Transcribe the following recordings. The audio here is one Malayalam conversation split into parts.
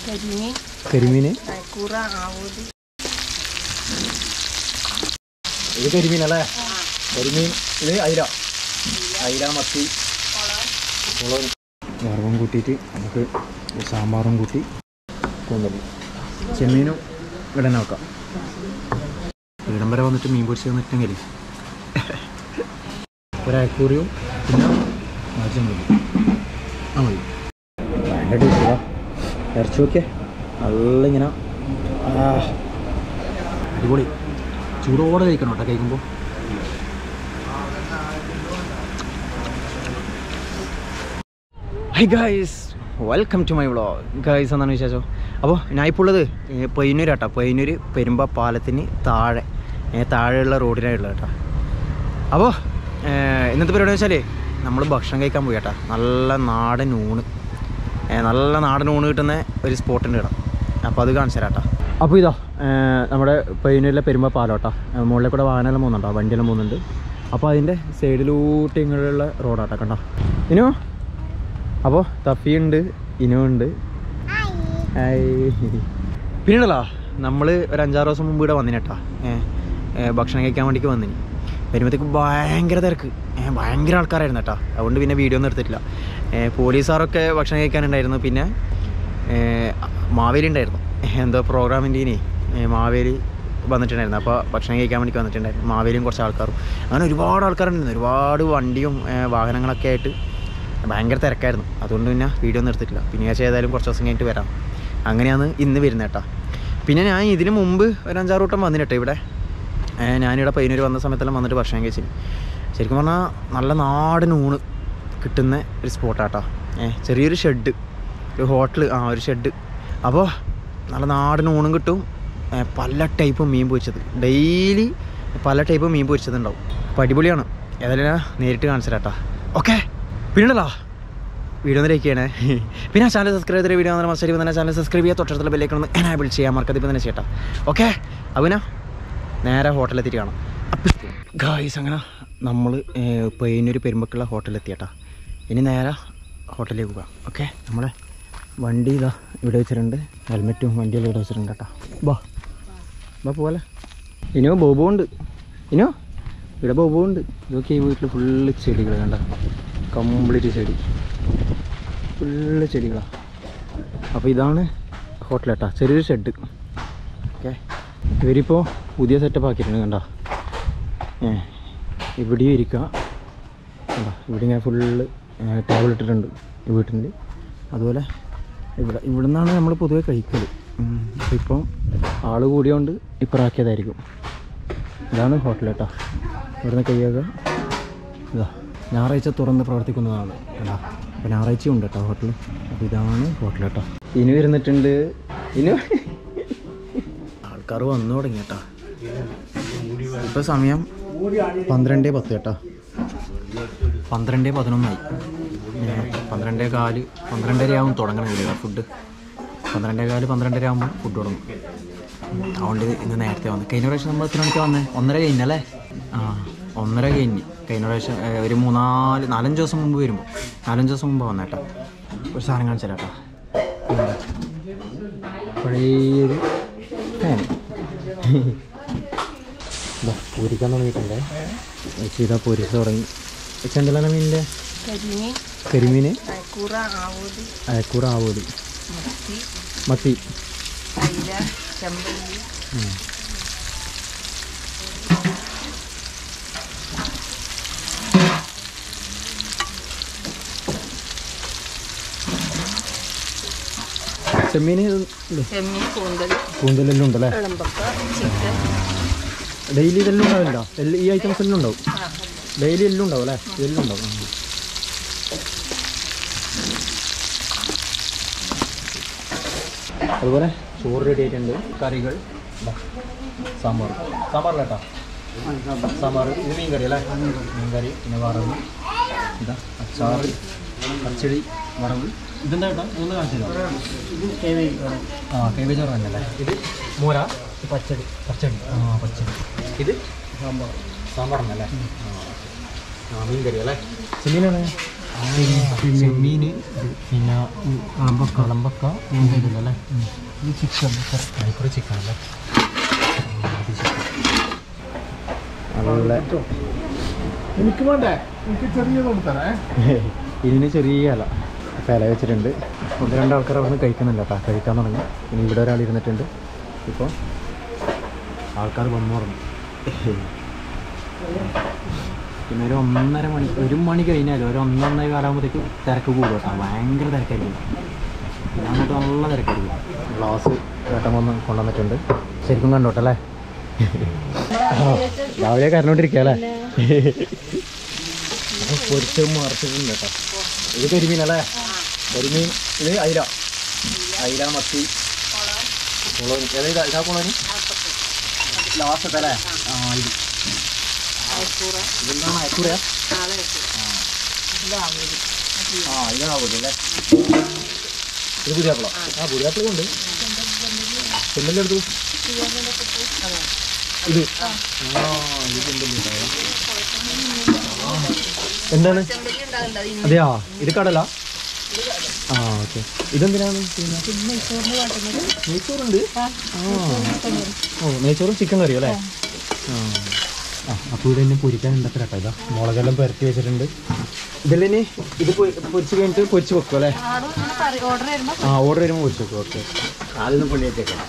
കരിമീൻ കരിമീൻ കൂറ ആവൂതി ഇത് കരിമീൻ അല്ലേ കരിമീൻ ഇത് അയില അയില മത്തി മുളക് വറവും കൂട്ടിയിട്ട് നമുക്ക് സാമ്പാറും കൂട്ടി കൊണ്ടുപോകും ചെമ്മീനും ഇവിടെ തന്നെ വെക്കാം ഇവിടം വരെ വന്നിട്ട് മീൻ പൊരിച്ച് തന്നിട്ടെങ്കിൽ ഒരക്കൂറിയും പിന്നെ മാറ്റം മതി ആ മതി ഭയങ്കര ടേസ്റ്റാ ഇറച്ചി നോക്കിയേ നല്ല ഇങ്ങനെ ആ അടിപൊളി ചൂടോടെ കഴിക്കണം കേട്ടോ കഴിക്കുമ്പോൾ hi guys welcome to my vlog guys എന്നാണ് വിശേഷം അപ്പോൾ ഞാൻ ഇപ്പോൾ ഉള്ളത് പയ്യന്നൂർ കേട്ടോ പയ്യന്നൂർ പെരുമ്പ പാലത്തിന് താഴെ ഏ, താഴെയുള്ള റോഡിനായിട്ടുള്ള കേട്ടോ അപ്പോൾ ഇന്നത്തെ പരിപാടി വെച്ചാൽ നമ്മൾ ഭക്ഷണം കഴിക്കാൻ പോയി കേട്ടോ നല്ല നാടൻ ഊണ് ഏ, നല്ല നാടൻ ഊണ് കിട്ടുന്ന ഒരു സ്പോട്ടുണ്ട് കേട്ടോ അപ്പോൾ അത് കാണിച്ചു തരാം കേട്ടോ അപ്പോൾ ഇതാ ഏ, നമ്മുടെ പയ്യന്നൂരിലെ പെരുമ്പ പാലം കേട്ടോ ഏ, മുകളിൽ കൂടെ വാഹനമെല്ലാം പോകുന്നുണ്ടോ വണ്ടിയെല്ലാം പോകുന്നുണ്ട് അപ്പോൾ അതിൻ്റെ സൈഡിലൂട്ടി ഇങ്ങനെയുള്ള റോഡാട്ടോ കണ്ടോ ഇനു അപ്പോൾ തഫിയുണ്ട് ഇനു ഉണ്ട് പിന്നെയുണ്ടല്ലോ നമ്മൾ ഒരു അഞ്ചാറ് ദിവസം മുമ്പ് ഇവിടെ വന്നിനേട്ടാ ഏഹ് ഭക്ഷണം കഴിക്കാൻ വേണ്ടിക്ക് വന്നിനി വരുമ്പോഴത്തേക്ക് ഭയങ്കര തിരക്ക് ഏഹ് ഭയങ്കര ആൾക്കാരായിരുന്നു കേട്ടോ അതുകൊണ്ട് പിന്നെ വീഡിയോ ഒന്നും എടുത്തിട്ടില്ല ഏഹ് പോലീസുകാരൊക്കെ ഭക്ഷണം കഴിക്കാനുണ്ടായിരുന്നു പിന്നെ ഏഹ് മാവേലി ഉണ്ടായിരുന്നു എന്തോ പ്രോഗ്രാമിൻ്റെ ഇനി മാവേലി വന്നിട്ടുണ്ടായിരുന്നു അപ്പോൾ ഭക്ഷണം കഴിക്കാൻ വേണ്ടി വന്നിട്ടുണ്ടായിരുന്നു മാവേലിയും കുറച്ച് ആൾക്കാരും അങ്ങനെ ഒരുപാട് ആൾക്കാരുണ്ടായിരുന്നു ഒരുപാട് വണ്ടിയും ഏഹ് വാഹനങ്ങളൊക്കെ ആയിട്ട് ഭയങ്കര തിരക്കായിരുന്നു അതുകൊണ്ട് പിന്നെ വീഡിയോ ഒന്നും എടുത്തിട്ടില്ല പിന്നെ ഞാൻ ഏതായാലും കുറച്ച് ദിവസം കഴിഞ്ഞിട്ട് വരാം അങ്ങനെയാണ് ഇന്ന് വരുന്നത് കേട്ടോ പിന്നെ ഞാൻ ഇതിന് മുമ്പ് ഒരു അഞ്ചാറ് വട്ടം വന്നിട്ട് കേട്ടോ ഇവിടെ ഏ, ഞാനിവിടെ പയ്യന്നൂർ വന്ന സമയത്തെല്ലാം വന്നിട്ട് ഭക്ഷണം കഴിച്ചു ശരിക്കും പറഞ്ഞാൽ നല്ല നാടൻ ഊണ് കിട്ടുന്ന ഒരു സ്പോട്ടാട്ടോ ഏ ചെറിയൊരു ഷെഡ് ഒരു ഹോട്ടൽ ആ ഒരു ഷെഡ് അപ്പോൾ നല്ല നാടൻ ഊണും കിട്ടും ഏ, പല ടൈപ്പ് മീൻ പൊരിച്ചത് ഡെയിലി പല ടൈപ്പ് മീൻ പൊരിച്ചതുണ്ടാവും അപ്പോൾ അടിപൊളിയാണ് ഏതായാലും ഞാൻ നേരിട്ട് കാണിച്ചു തരാം ഓക്കെ പിന്നെയുണ്ടല്ലോ വീഡിയോ ഒന്ന് ലൈക്ക് ചെയ്യണേ പിന്നെ ചാനൽ സബ്സ്ക്രൈബ് ചെയ്ത വീഡിയോ വന്നാൽ മത്സരം തന്നെ ചാനൽ സബ്സ്ക്രൈബ് ചെയ്യുക തൊട്ടടുത്തുള്ള ബെല്ലേക്കണം എനാബിൾ ചെയ്യാൻ മറക്കത് ഇപ്പം തന്നെ ചെയ്യട്ടോ ഓക്കെ അവന നേരെ ഹോട്ടലെത്തിയിട്ട് കാണാം ഗായ്സ് അങ്ങനെ നമ്മൾ പയ്യന്നൂർ പെരുമ്പക്കുള്ള ഹോട്ടലെത്തിയട്ടാ ഇനി നേരെ ഹോട്ടലിലേക്ക് പോകാം ഓക്കെ നമ്മളെ വണ്ടി ഇതാ ഇവിടെ വെച്ചിട്ടുണ്ട് ഹെൽമെറ്റും വണ്ടിയെല്ലാം ഇവിടെ വെച്ചിട്ടുണ്ട് കേട്ടോ ബാ ബാ പോലെ ഇനിയോ ബോബോ ഉണ്ട് ഇനിയോ ഇവിടെ ബോബോ ഉണ്ട് ഇതൊക്കെ ഈ വീട്ടിൽ ഫുള്ള് ചെടികൾ കണ്ട കംപ്ലീറ്റ് ചെടി ഫുള്ള് ചെടികളാണ് അപ്പോൾ ഇതാണ് ഹോട്ടൽ കേട്ടോ ചെറിയൊരു ഷെഡ് ഓക്കെ ഇവരിപ്പോൾ പുതിയ സെറ്റപ്പ് ആക്കിയിട്ടുണ്ട് കണ്ടോ ഏ ഇവിടെയും ഇരിക്കുക കണ്ടോ ഇവിടെ ഇങ്ങനെ ഫുള്ള് ടേബിൾ ഇട്ടിട്ടുണ്ട് ഈ വീട്ടിൽ അതുപോലെ ഇവിടെ ഇവിടെ നിന്നാണ് നമ്മൾ പൊതുവെ കഴിക്കൽ അപ്പോൾ ഇപ്പോൾ ആൾ കൂടിയോണ്ട് ഇപ്പറാക്കിയതായിരിക്കും ഇതാണ് ഹോട്ടൽ കേട്ടോ ഇവിടുന്ന് കൈയാക്കുക ഇതാ ഞായറാഴ്ച തുറന്ന് പ്രവർത്തിക്കുന്നതാണ് കേട്ടോ അപ്പോൾ ഞായറാഴ്ച ഉണ്ട് കേട്ടോ ഹോട്ടൽ അപ്പോൾ ഇതാണ് ഹോട്ടൽ കേട്ടോ ഇനി വരുന്നിട്ടുണ്ട് ഇനി ആൾക്കാർ വന്നു തുടങ്ങി കേട്ടോ ഇപ്പോൾ സമയം പന്ത്രണ്ട് പത്ത് കേട്ടോ പന്ത്രണ്ട് പതിനൊന്നായി ഏ, പന്ത്രണ്ടേ കാല് പന്ത്രണ്ടര ആവും തുടങ്ങണമെങ്കിൽ ഫുഡ് പന്ത്രണ്ടേ കാല് പന്ത്രണ്ടര ആകുമ്പോൾ ഫുഡ് തുടങ്ങും അതുകൊണ്ട് ഇന്ന് നേരത്തെ വന്നു കഴിഞ്ഞ പ്രാവശ്യം നമ്മൾ എത്ര മണിക്ക് വന്നേ ഒന്നര കഴിഞ്ഞല്ലേ ആ ഒന്നര കഴിഞ്ഞ് കഴിഞ്ഞ പ്രാവശ്യം ഏ, ഒരു മൂന്നാല് നാലഞ്ച് ദിവസം മുമ്പ് വരുമ്പോൾ നാലഞ്ച് ദിവസം മുമ്പ് വന്നേട്ടാ ഒരു സാധനം കാണിച്ചു തരാം കേട്ടോ പഴയൊരു ഫാൻ ഇതാ പൂരിക്കാൻ തുടങ്ങിയിട്ടുണ്ടേ ഇതാ പൂരിച്ച് തുടങ്ങി ചെന്തലാണ് മീനിൻ്റെ കരിമീൻ കരിമീൻ കൂറ ആവൂതി അയക്കൂറ ആവോലി മത്തി മത്തി അയില ചെമ്പല്ലി ചെമ്മീൻ ചെമ്മീൻ കൂന്തൽ കൂന്തലെല്ലാം ഉണ്ടല്ലേ ഇളമ്പക്ക ചിക്കൻ ഡെയിലി ഇതെല്ലാം ഉണ്ടാവില്ല എല്ലാം ഈ ഐറ്റംസ് എല്ലാം ഉണ്ടാവും ഡെയിലി എല്ലാം ഉണ്ടാവും അല്ലേ ഇതെല്ലാം ഉണ്ടാവും ഉം. അതുപോലെ ചോറ് റെഡി ആയിട്ടുണ്ട് കറികൾ ദാ, സാമ്പാർ സാമ്പാർ കേട്ടോ സാമ്പാർ ഇത് മീൻ കറി അല്ലേ മീൻ കറി പിന്നെ വറവ് ഇതാ അച്ചാറ് പച്ചടി വറവ് ഇതെന്താ കേട്ടോ ഇതൊന്ന് കാണിച്ചു ആ കേബേജ് വറവ് തന്നെയല്ലേ ഇത് മോര ഇത് പച്ചടി പച്ചടി ആ പച്ചടി ഇത് സാമ്പാർ സാമ്പാർ എന്നല്ലേ ആ മീൻ കറി അല്ലേ ചെമ്മീനാണ് ചെമ്മീൻ പിന്നെ കളമ്പക്ക കളമ്പക്ക ഇതില്ലല്ലേ ഈ ചിക്കൻ മണിക്കൂർ ചിക്കൻ അല്ലേ നല്ല എനിക്ക് വേണ്ടേ എനിക്ക് ചെറിയതൊന്ന് തരേ ഇതിന് ചെറിയ ഇല അപ്പോൾ ഇല വെച്ചിട്ടുണ്ട് ഒന്ന് രണ്ട് ആൾക്കാർ അവിടെ നിന്ന് കഴിക്കുന്നില്ല കേട്ടോ കഴിക്കാൻ തുടങ്ങി ഇനി ഇവിടെ ഒരാൾ ഇരുന്നിട്ടുണ്ട് ഇപ്പോൾ ആൾക്കാർ വന്നു തുടങ്ങി പിന്നെ ഒരു ഒന്നര മണി ഒരു മണി കഴിഞ്ഞാൽ ഒരു ഒന്നൊന്നര കാലാകുമ്പോഴത്തേക്ക് തിരക്ക് കൂടും കേട്ടോ ഭയങ്കര തിരക്കായിരിക്കും പിന്നെ അങ്ങോട്ട് നല്ല തിരക്കായിരിക്കും ഗ്ലാസ് ഏട്ടൻ വന്ന് കൊണ്ടുവന്നിട്ടുണ്ട് ശരിക്കും കണ്ടോട്ടല്ലേ രാവിലെ കരണ്ടോണ്ടിരിക്കുക അല്ലേ പൊരിച്ച് മറച്ചിട്ടുണ്ട് കേട്ടോ ഇത് കരിമീനല്ലേ കരിമീൻ ഇത് അയില അയില മത്തി കുളനി ഏതാ ഇതാ ഇതാ കുളനി ലാസ്റ്റത്തെ അല്ലേ ആ ഇത് ഇതെന്താണ് അയക്കൂറയാ ആ ഇതാവൂല അല്ലേ ഇത് പുതിയാപ്പിള ആ പുതിയാപ്പിള ഉണ്ട് ചെമ്മല്ലേ എടുത്തു ഇത് ആ ഇത് ചെമ്പല്ലി എന്താണ് ചെമ്പല്ലി ഉണ്ടാകണ്ട അതെയാ ഇത് കടല ആ ഓക്കെ ഇതെന്തിനാണ് ചെയ്യുന്നത് നെയ്ച്ചോറുണ്ട് ആ ഓ നെയ്ച്ചോറും ചിക്കൻ കറിയോ അല്ലേ ആ ആ അപ്പോൾ ഇവിടെ തന്നെ പൊരിക്കാൻ ഉണ്ടത്ര കേട്ടോ ഇതാ മുളകെല്ലാം പുരട്ടി വെച്ചിട്ടുണ്ട് ഇതെല്ലാം ഇനി ഇത് പൊ- പൊരിച്ച് കഴിഞ്ഞിട്ട് പൊരിച്ച് വെക്കും അല്ലേ ഓർഡർ ചെയ്യുമ്പോ ആ ഓർഡർ വരുമ്പോൾ പൊരിച്ച് വെക്കും ഓക്കെ ആദ്യം പൊള്ളി വെച്ചേക്കാം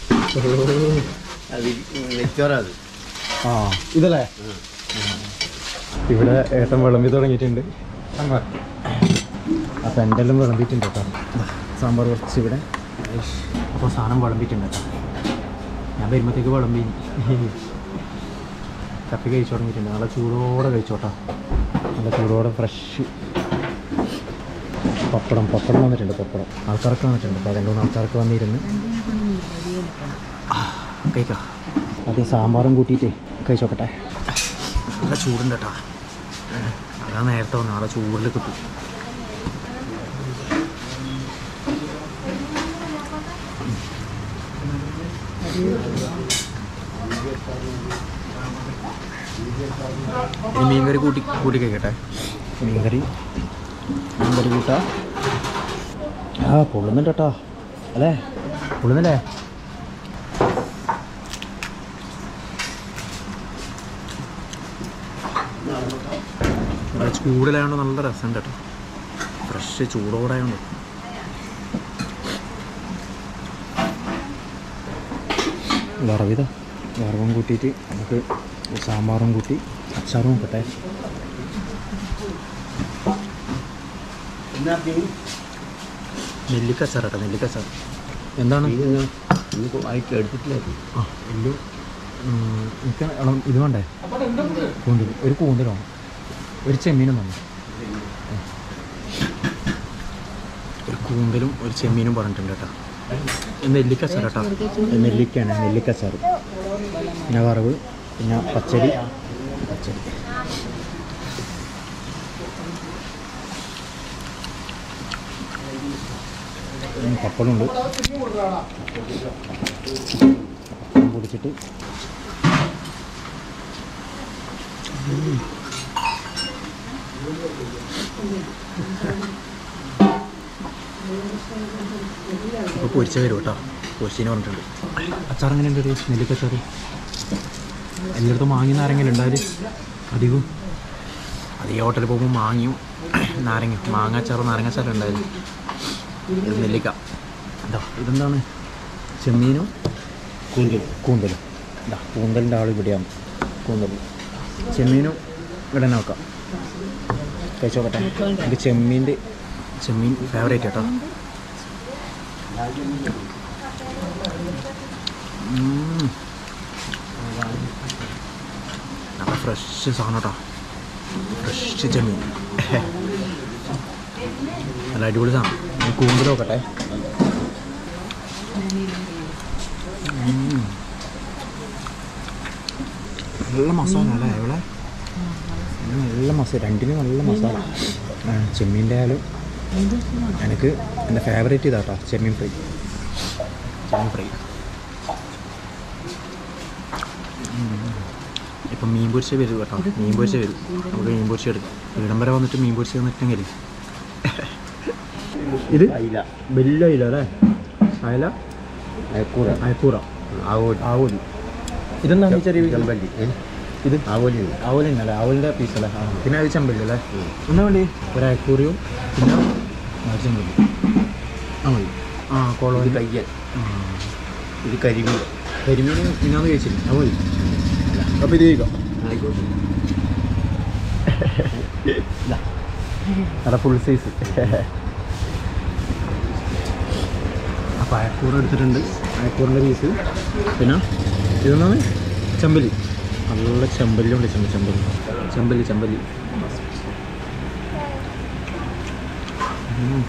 അത് നെച്ചോറാത് ആ ഇതല്ലേ ഇവിടെ ഏട്ടൻ വിളമ്പി തുടങ്ങിയിട്ടുണ്ട് അപ്പോൾ എൻ്റെ എല്ലാം വിളമ്പിയിട്ടുണ്ട് കേട്ടോ ദാ, സാമ്പാർ കുറച്ച് ഇവിടെ അപ്പോൾ സാധനം വിളമ്പിയിട്ടുണ്ട് കേട്ടോ ഞാൻ വരുമ്പോഴത്തേക്ക് വിളമ്പി കപ്പി കഴിച്ചു തുടങ്ങിയിട്ടുണ്ട് നല്ല ചൂടോടെ കഴിച്ചോട്ടോ നല്ല ചൂടോടെ ഫ്രഷ് പപ്പടം പപ്പടം വന്നിട്ടുണ്ട് പപ്പടം ആൾക്കാരൊക്കെ വന്നിട്ടുണ്ട് അപ്പോൾ രണ്ട് മൂന്ന് ആൾക്കാരൊക്കെ വന്നിരുന്ന് കഴിക്കാം അത് സാമ്പാറും കൂട്ടിയിട്ട് കഴിച്ചോക്കട്ടെ നല്ല ചൂടുണ്ട് കേട്ടോ അതാ നേരത്തെ വന്നു നാളെ ചൂടിൽ കിട്ടും ഇനി മീൻകറി കൂട്ടി കൂട്ടി കഴിക്കട്ടെ മീൻകറി മീൻകറി കൂട്ടാ ആ പൊള്ളുന്നുണ്ട് കേട്ടോ അല്ലേ പൊള്ളുന്നില്ലേ ഇവിടെ ചൂടിലായതുകൊണ്ട് നല്ല രസമുണ്ട് കേട്ടോ ഫ്രഷ് ചൂടോടായതുകൊണ്ട് വറവിതാ വറവും കൂട്ടിയിട്ട് നമുക്ക് സാമ്പാറും കൂട്ടി അച്ചാറും നോക്കട്ടെ നെല്ലിക്ക അച്ചാർ കേട്ടോ നെല്ലിക്ക അച്ചാർ എന്താണ് വായിക്ക് എടുത്തിട്ടില്ല ആ എല്ലു എനിക്ക് ഇളം ഇത് വേണ്ടേ കൂന്തൽ ഒരു കൂന്തൽ വേണം ഒരു ചെമ്മീനും വേണം ഒരു കൂന്തലും ഒരു ചെമ്മീനും പറഞ്ഞിട്ടുണ്ട് കേട്ടോ ഇത് നെല്ലിക്ക അച്ചാർ കേട്ടോ ഇത് നെല്ലിക്കയാണ് നെല്ലിക്ക അച്ചാർ പിന്നെ വറവ് പിന്നെ പച്ചടി പച്ചടി ഉം, പപ്പടമുണ്ട് പപ്പടം പൊടിച്ചിട്ട് ഇപ്പോൾ പൊരിച്ച വരും കേട്ടോ പൊരിച്ചിന് പറഞ്ഞിട്ടുണ്ട് അച്ചാർ എങ്ങനെ ഉണ്ട് നെല്ലിക്ക അച്ചാർ എല്ലായിടത്തും മാങ്ങി നാരങ്ങ ഉണ്ടാവില്ല അധികവും അധികം ഹോട്ടലിൽ പോകുമ്പോൾ മാങ്ങിയും നാരങ്ങ മാങ്ങ അച്ചാറും നാരങ്ങ അച്ചാറും ഉണ്ടായിരുന്നു ഇത് നെല്ലിക്ക എന്താ ഇതെന്താണ് ചെമ്മീനും കൂന്തൽ കൂന്തലും ഇതാ കൂന്തലിൻ്റെ ആൾ ഇവിടെയാണ് കൂന്തൽ ചെമ്മീനും ഇവിടെ നോക്കാം കഴിച്ചോക്കട്ടെ എനിക്ക് ചെമ്മീൻ്റെ ചെമ്മീൻ ഫേവറേറ്റ് കേട്ടോ ഉം. നല്ല ഫ്രഷ് സാധനം കേട്ടോ ഫ്രഷ് ചെമ്മീൻ നല്ല അടിപൊളി സാധനം ഞാൻ കൂന്തൽ നോക്കട്ടെ ഉം. നല്ല മസാല അല്ലേ ഇവിടെ നല്ല മസാല രണ്ടിനും നല്ല മസാല ആ, ചെമ്മീൻ്റെ ആയാലും എനിക്ക് എൻ്റെ ഫേവറേറ്റ് ഇതാട്ടോ ചെമ്മീൻ ഫ്രൈ ചെമ്മീൻ ഫ്രൈ ഇപ്പം മീൻ പൊരിച്ച വരും കേട്ടോ മീൻ പൊരിച്ച വരും നമുക്ക് മീൻ പൊരിച്ച എടുക്കാം ഇവിടം വരെ വന്നിട്ട് മീൻ പൊരിച്ച വന്നിട്ടെങ്കിൽ ഇത് അയില വലിയ അയില അല്ലേ അയല അയക്കൂറ അയക്കൂറ ആവോലി ആവോലി ഇതെന്താണ് ഈ ചെറിയ ചെമ്പല്ലി ഇത് ആവോലി ആവോലിന്നല്ലേ ആവോലിൻ്റെ പീസ് അല്ലേ ആ പിന്നെ അത് ചെമ്പല്ലി അല്ലേ എന്നാ വേണ്ടി ഒരു അയക്കൂറിയും പിന്നെ ആ ചെമ്പല്ലി ആ മതി ആ ഇത് കോളോലി കയ്യൽ ആ ഇത് കരിമീൻ കരിമീൻ ഇന്നാന്ന് കഴിച്ചില്ല അത് മതി അപ്പോൾ ഇത് കഴിക്കാം ആയിക്കോട്ടെ നല്ല ഫുൾ സൈസ് അപ്പോൾ അയക്കൂറ എടുത്തിട്ടുണ്ട് അയക്കൂറിൻ്റെ പീസ് പിന്നെ ഇതെന്നാണ് ചെമ്പല്ലി നല്ല ചെമ്പല്ലി വിളിച്ചിട്ടുണ്ട് ചെമ്പല്ലി ചെമ്പല്ലി ചെമ്പല്ലി ഉം.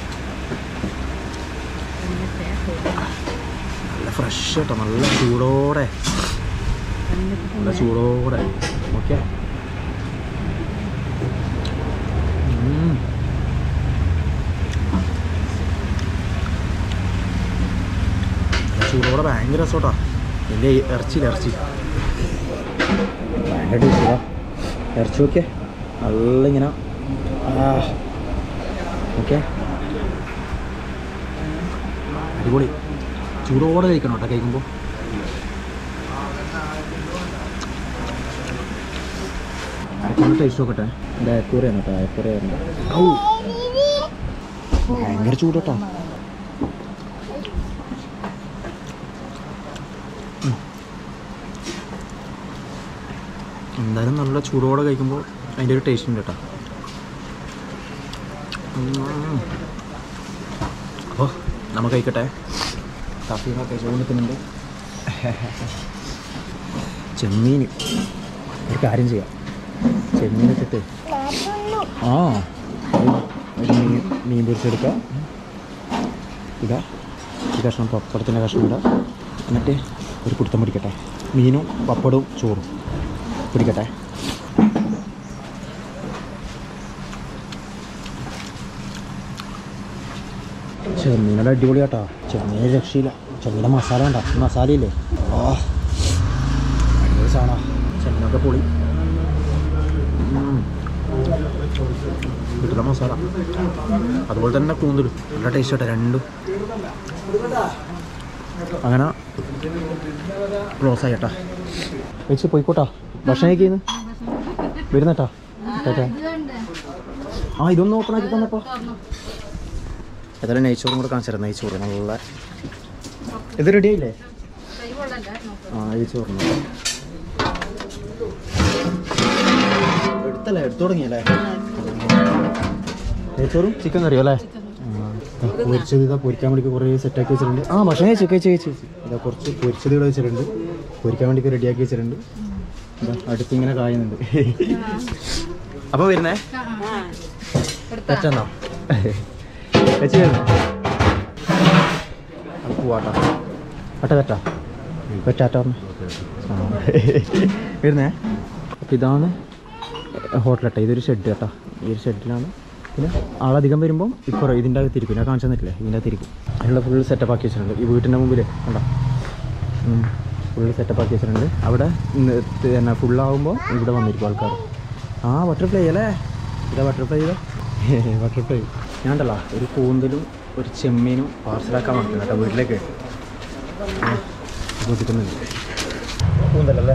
നല്ല ഫ്രഷ് കേട്ടോ നല്ല ചൂടോടെ നല്ല ചൂടോടെ ഓക്കെ ചൂടോടെ ഭയങ്കര രസോട്ടാ എൻ്റെ ഇറച്ചി ഇറച്ചി ഭയങ്കര ടേസ്റ്റാ ഇറച്ചി നോക്കിയേ നല്ല ഇങ്ങനെ ഓക്കെ അടിപൊളി ചൂടോടെ കഴിക്കണം കേട്ടോ കഴിക്കുമ്പോൾ അയക്കൂറിൻ്റെ ടേസ്റ്റ് നോക്കട്ടെ എൻ്റെ അയക്കൂറയാണ് കേട്ടോ അയക്കൂറയാണ് ഔ ഭയങ്കര ചൂട് കേട്ടോ ഉം. എന്തായാലും നല്ല ചൂടോടെ കഴിക്കുമ്പോൾ അതിൻ്റെ ഒരു ടേസ്റ്റ് ഉണ്ട് കേട്ടോ അപ്പോൾ നമുക്ക് കഴിക്കട്ടെ കാഫിയൊക്കെ ചോദിക്കുന്നുണ്ട് ചെമ്മീൻ ഒരു കാര്യം ചെയ്യാം ചെമ്മീൻ ഇട്ടിട്ട് ആ ഒരു- ഒരു മീൻ മീൻ പൊരിച്ചെടുക്കുക ഇതാ ഈ കഷ്ണം പപ്പടത്തിൻ്റെ കഷ്ണം ഇടാം എന്നിട്ട് ഒരു കുടുത്തം പിടിക്കട്ടെ മീനും പപ്പടവും ചോറും പിടിക്കട്ടെ ചെമ്മീനോട് അടിപൊളിയാട്ടോ ചെമ്മീൻ രക്ഷയില്ല ചെമ്മീൻ്റെ മസാല ഉണ്ടോ ഈ മസാലയില്ലേ ആ അടിപൊളി സാധനമാണ് ചെമ്മീനൊക്കെ പൊളി ഉം. വീട്ടിലെ മസാല അതുപോലെ തന്നെ കൂന്തൽ നല്ല ടേസ്റ്റ് കേട്ടോ രണ്ടും അങ്ങനെ ക്ലോസ് ആയി കേട്ടാ വെച്ച് പോയിക്കോട്ടാ ഭക്ഷണം കഴിക്കുന്നു വരുന്നേട്ടാ കേട്ടാ ആ ഇതൊന്ന് ഓപ്പൺ ആക്കി തന്നപ്പോ ഏതായാലും നെയ്ച്ചോറും കൂടെ കാണിച്ചു തരാം നെയ്ച്ചോറ് നല്ല ഇത് റെഡി ആയില്ലേ ആ നെയ്ച്ചോറിന് എടുത്തല്ലേ എടുത്തു തുടങ്ങിയല്ലേ നെയ്ച്ചോറും ചിക്കൻ കറിയോ അല്ലേ പൊരിച്ചത് ഇതാ പൊരിക്കാൻ വേണ്ടി കുറേ സെറ്റാക്കി വെച്ചിട്ടുണ്ട് ആ ഭക്ഷണം കഴിച്ചു കഴിച്ചു കഴിച്ചു ഇതാ കുറച്ച് പൊരിച്ചത് ഇവിടെ വെച്ചിട്ടുണ്ട് പൊരിക്കാൻ വേണ്ടി റെഡിയാക്കി വെച്ചിട്ടുണ്ട് ഇതാ അടുത്തിങ്ങനെ കായുന്നുണ്ട് അപ്പോൾ വരുന്നേ തെറ്റെന്നോ വെച്ച് വരുന്നേ അത് പോവാട്ടാ അട്ട തെറ്റാ പെറ്റാറ്റ ആ വരുന്നേ അപ്പോൾ ഇതാണ് ഹോട്ടലട്ട ഇതൊരു ഷെഡ് കേട്ടോ ഈ ഒരു ഷെഡിലാണ് പിന്നെ ആളധികം വരുമ്പം ഇപ്പോൾ ഇതിൻ്റെ അകത്തിരിക്കും ഞാൻ കാണിച്ചു തന്നിട്ടില്ലേ ഇതിൻ്റെ അകത്തിരിക്കും അതിനുള്ള ഫുൾ സെറ്റപ്പ് ആക്കി വെച്ചിട്ടുണ്ട് ഈ വീട്ടിൻ്റെ മുമ്പിൽ കണ്ടോ ഫുള്ള് സെറ്റപ്പ് ആക്കി വെച്ചിട്ടുണ്ട് അവിടെ ഇന്ന് പിന്നെ ഫുള്ളാകുമ്പോൾ ഇവിടെ വന്നിരിക്കും ആൾക്കാർ ആ ബട്ടർഫ്ലൈ അല്ലേ ഇതാ ബട്ടർഫ്ലൈ ഇതാ ബട്ടർഫ്ലൈ ഞാൻ ഉണ്ടല്ലോ ഒരു കൂന്തലും ഒരു ചെമ്മീനും പാർസലാക്കാൻ വന്നിട്ടുണ്ട് കേട്ടോ വീട്ടിലേക്ക് കൊടുക്കുന്നുണ്ട് കൂന്തലല്ലേ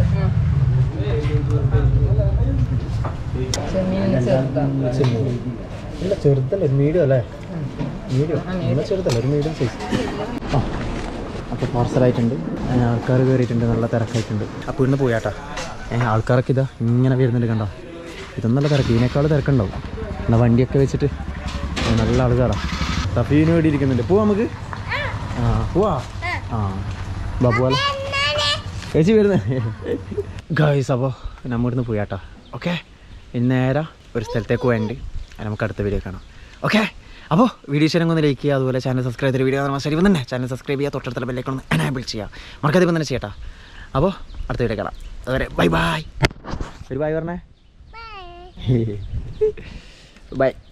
ചെമ്മീൻ ഇല്ല ചെറുതല്ല ഒരു മീഡിയം അല്ലേ മീഡിയം നല്ല ചെറുതല്ല ഒരു മീഡിയം സൈസ് ആ അപ്പോൾ പാർസലായിട്ടുണ്ട് ആൾക്കാർ കയറിയിട്ടുണ്ട് നല്ല തിരക്കായിട്ടുണ്ട് അപ്പോൾ ഇന്ന് പോയാട്ടാ ഏ ആൾക്കാരൊക്കെ ഇതാ ഇങ്ങനെ വരുന്നുണ്ട് കണ്ടോ ഇതൊന്നും നല്ല തിരക്ക് ഇതിനേക്കാൾ തിരക്കുണ്ടാവും എന്നാൽ വണ്ടിയൊക്കെ വെച്ചിട്ട് ഏ, നല്ല ആൾക്കാരാ സഫീന് വേണ്ടി ഇരിക്കുന്നുണ്ട് പോവാ നമുക്ക് ആ പോവാ ആ ബാബുവാല ചേച്ചി വരുന്നത് ഗായ്സ് അപ്പോൾ നമ്മ ഇവിടുന്ന് പോയാട്ടാ ഓക്കെ ഇനി നേരെ ഒരു സ്ഥലത്തേക്ക് വേണ്ടി നമുക്ക് അടുത്ത വീഡിയോ കാണാം ഓക്കെ അപ്പോൾ വീഡിയോ ശരി ഒന്ന് ലൈക്ക് ചെയ്യുക അതുപോലെ ചാനൽ സബ്സ്ക്രൈബ് ചെയ്ത വീഡിയോ കാണാൻ ശരി തന്നെ ചാനൽ സബ്സ്ക്രൈബ് ചെയ്യുക തൊട്ടടുത്തുള്ള ബെല്ലേക്കൊന്ന് എനാബിൾ ചെയ്യുക മറക്കാതെ തന്നെ ചെയ്യട്ടാ അപ്പോൾ അടുത്ത വീഡിയോ കാണാം അതുവരെ ബൈ ബൈ ഒരു ബൈ പറഞ്ഞേ ബൈ